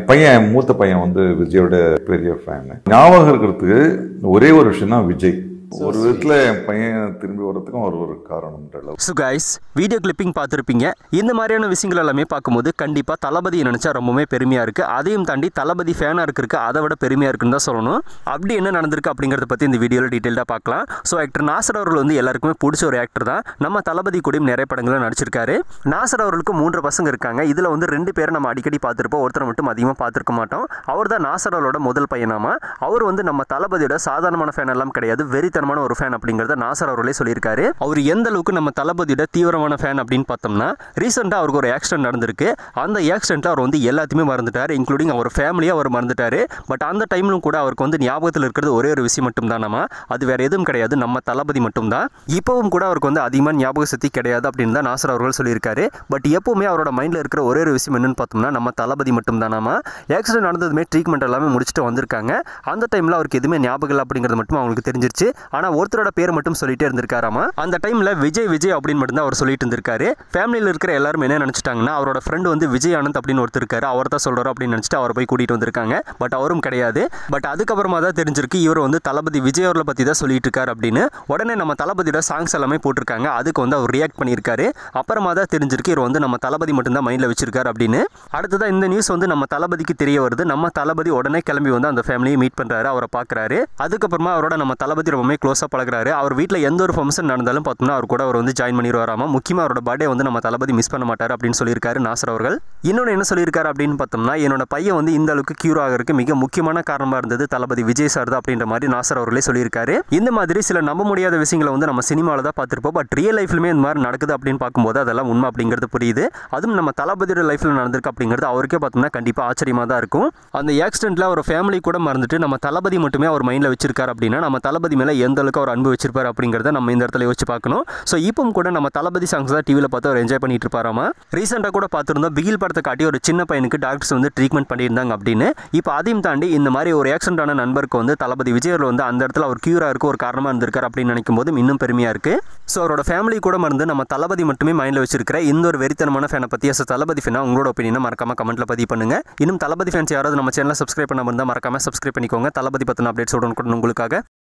பையன் மூத்த பையன் வந்து விஜயோட பெரிய ஃபேனு ஞாபகம் இருக்கிறதுக்கு ஒரே ஒரு விஷயம் தான் விஜய் ஒரு விதத்துல என் பையன் திரும்பி வர்றதுக்கும் ஒரு ஒரு காரணம்ன்ற அளவு ஸோ கைஸ் வீடியோ கிளிப்பிங் பார்த்துருப்பீங்க இந்த மாதிரியான விஷயங்கள் எல்லாமே பார்க்கும்போது கண்டிப்பாக தளபதி நினச்சா ரொம்பவே பெருமையாக இருக்குது அதையும் தாண்டி தளபதி ஃபேனாக இருக்கிறதுக்கு அதை விட பெருமையாக இருக்குன்னு தான் சொல்லணும் அப்படி என்ன நடந்திருக்கு அப்படிங்கிறத பற்றி இந்த வீடியோவில் டீட்டெயிலாக பார்க்கலாம் ஸோ ஆக்டர் நாசர் அவர்கள் வந்து எல்லாருக்குமே பிடிச்ச ஒரு ஆக்டர் தான் நம்ம தளபதி கூடயும் நிறைய படங்களும் நடிச்சிருக்காரு நாசர் அவர்களுக்கு மூன்று பசங்க இருக்காங்க இதில் வந்து ரெண்டு பேரை நம்ம அடிக்கடி பார்த்துருப்போம் ஒருத்தரை மட்டும் அதிகமாக பார்த்துருக்க மாட்டோம் அவர் தான் நாசர் அவரோட முதல் பையனாமா அவர் வந்து நம்ம தளபதியோட சாதாரணமான ஃபேன் எல்லாம் கிடையாது வெறித்தனமான ஒரு ஃபேன் அப்படிங்கிறத நாசர் அவர்களே சொல்லியிருக்காரு அவர் எந்த அளவுக்கு நம்ம தளபதியோட தீவிரமான ஃபேன் அப்படின்னு பார்த்தோம்னா ரீசெண்டாக அவருக்கு ஒரு ஆக்சிடென்ட் நடந்திருக்கு அந்த ஆக்சிடென்ட்டில் அவர் வந்து எல்லாத்தையுமே மறந்துட்டார் இன்க்ளூடிங் அவர் ஃபேமிலியாக அவர் மறந்துட்டார் பட் அந்த டைம்லும் கூட அவருக்கு வந்து ஞாபகத்தில் இருக்கிறது ஒரே ஒரு விஷயம் மட்டும் தானமா அது வேற எதுவும் கிடையாது நம்ம தளபதி மட்டும்தான் இப்போவும் கூட அவருக்கு வந்து அதிகமாக ஞாபக சக்தி கிடையாது அப்படின்னு தான் நாசர் அவர்கள் சொல்லியிருக்காரு பட் எப்பவுமே அவரோட மைண்டில் இருக்கிற ஒரே ஒரு விஷயம் என்னன்னு பார்த்தோம்னா நம்ம தளபதி மட்டும் தானாமா ஆக்சிடென்ட் நடந்ததுமே ட்ரீட்மெண்ட் எல்லாமே முடிச்சுட்டு வந்திருக்காங்க அந்த டைமில் அவருக்கு எதுவுமே ஞாபகம் இல்லை அப்படிங்கிறது மட்டும் அவங்களுக்கு தெரிஞ்சிருச்சு ஆனால் ஒருத்தரோட பேர் மட்டும் சொல்லிட்டே இருந்திருக்காராமா அந்த டைமில் விஜய் விஜய் அப்படின்னு மட்டும் தான் அவர் சொல்லிட்டு இருந்திருக்காரு ஃபேமிலியில் இருக்கிற எல்லாரும் என்ன நினச்சிட்டாங்கன்னா அவரோட ஃப்ரெண்டு வந்து விஜய் ஆனந்த் அப்படின்னு ஒருத்தர் இருக்காரு அவர் தான் சொல்கிறார் அப்படின்னு நினச்சிட்டு அவரை போய் கூட்டிகிட்டு வந்திருக்காங்க பட் அவரும் கிடையாது பட் அதுக்கப்புறமா தான் தெரிஞ்சிருக்கு இவர் வந்து தளபதி விஜய் அவர்களை பற்றி தான் சொல்லிட்டு இருக்காரு அப்படின்னு உடனே நம்ம தளபதியோட சாங்ஸ் எல்லாமே போட்டிருக்காங்க அதுக்கு வந்து அவர் ரியாக்ட் பண்ணியிருக்காரு அப்புறமா தான் தெரிஞ்சிருக்கு இவர் வந்து நம்ம தளபதி மட்டும்தான் மைண்டில் வச்சிருக்காரு அப்படின்னு அடுத்ததான் இந்த நியூஸ் வந்து நம்ம தளபதிக்கு தெரிய வருது நம்ம தளபதி உடனே கிளம்பி வந்து அந்த ஃபேமிலியை மீட் பண்ணுறாரு அவரை பார்க்குறாரு அதுக்கப்புறமா அவரோட நம்ம தளபதி ரொம்பவே க்ளோஸாக பழகுறாரு அவர் வீட்டில் எந்த ஒரு ஃபங்க்ஷன் நடந்தாலும் பார்த்தோம்னா அவர் கூட அவர் வந்து ஜாயின் பண்ணிடுவாராமா முக்கியமாக அவரோட பர்த்டே வந்து நம்ம தளபதி மிஸ் பண்ண மாட்டார் அப்படின்னு சொல்லியிருக்காரு நாசர் அவர்கள் இன்னொன்று என்ன சொல்லியிருக்காரு அப்படின்னு பார்த்தோம்னா என்னோட பையன் வந்து இந்த அளவுக்கு கியூர் ஆகிறதுக்கு மிக முக்கியமான காரணமாக இருந்தது தளபதி விஜய் சார் தான் அப்படின்ற மாதிரி நாசர் அவர்களே சொல்லியிருக்காரு இந்த மாதிரி சில நம்ப முடியாத விஷயங்களை வந்து நம்ம சினிமாவில் தான் பார்த்துருப்போம் பட் ரியல் லைஃப்லுமே இந்த மாதிரி நடக்குது அப்படின்னு பார்க்கும்போது அதெல்லாம் உண்மை அப்படிங்கிறது புரியுது அதுவும் நம்ம தளபதியோட லைஃப்பில் நடந்திருக்கு அப்படிங்கிறது அவருக்கே பார்த்தோம்னா கண்டிப்பாக ஆச்சரியமாக தான் இருக்கும் அந்த ஆக்சிடென்ட்டில் அவர் ஃபேமிலி கூட மறந்துட்டு நம்ம தளபதி மட்டுமே அவர் மைண்டில் வச்சிருக்காரு அப்படின்னா நம்ம தளபதி மேலே எந்த அளவுக்கு அவர் அன்பு வச்சிருப்பார் அப்படிங்கிறத நம்ம இந்த இடத்துல யோசிச்சு பார்க்கணும் ஸோ இப்பவும் கூட நம்ம தளபதி சாங்ஸ் தான் டிவியில் பார்த்து அவர் என்ஜாய் பண்ணிட்டு இருப்பாராமா ரீசெண்டாக கூட பார்த்துருந்தோம் பிகில் படத்தை காட்டி ஒரு சின்ன பையனுக்கு டாக்டர்ஸ் வந்து ட்ரீட்மெண்ட் பண்ணியிருந்தாங்க அப்படின்னு இப்போ அதையும் தாண்டி இந்த மாதிரி ஒரு ஆக்சிடென்ட் ஆன நண்பருக்கு வந்து தளபதி விஜய் அவர்கள் வந்து அந்த இடத்துல அவர் கியூராக இருக்க ஒரு காரணமாக இருந்திருக்காரு அப்படின்னு நினைக்கும் போது இன்னும் பெருமையாக இருக்கு ஸோ அவரோட ஃபேமிலி கூட மறந்து நம்ம தளபதி மட்டுமே மைண்டில் வச்சிருக்கிற இந்த ஒரு வெறித்தனமான ஃபேனை பற்றி அஸ் தளபதி ஃபேனா உங்களோட ஒப்பீனியனை மறக்காம கமெண்ட்ல பதிவு பண்ணுங்க இன்னும் தளபதி ஃபேன்ஸ் யாராவது நம்ம சேனலை சப்ஸ்கிரைப் பண்ணாம இருந்தால் மறக்காம சப்ஸ்கிரைப் பண்ணிக்கோங்க தளபதி பற்றின அப்டேட்ஸ் உடனுக்குடன் உங்களுக்காக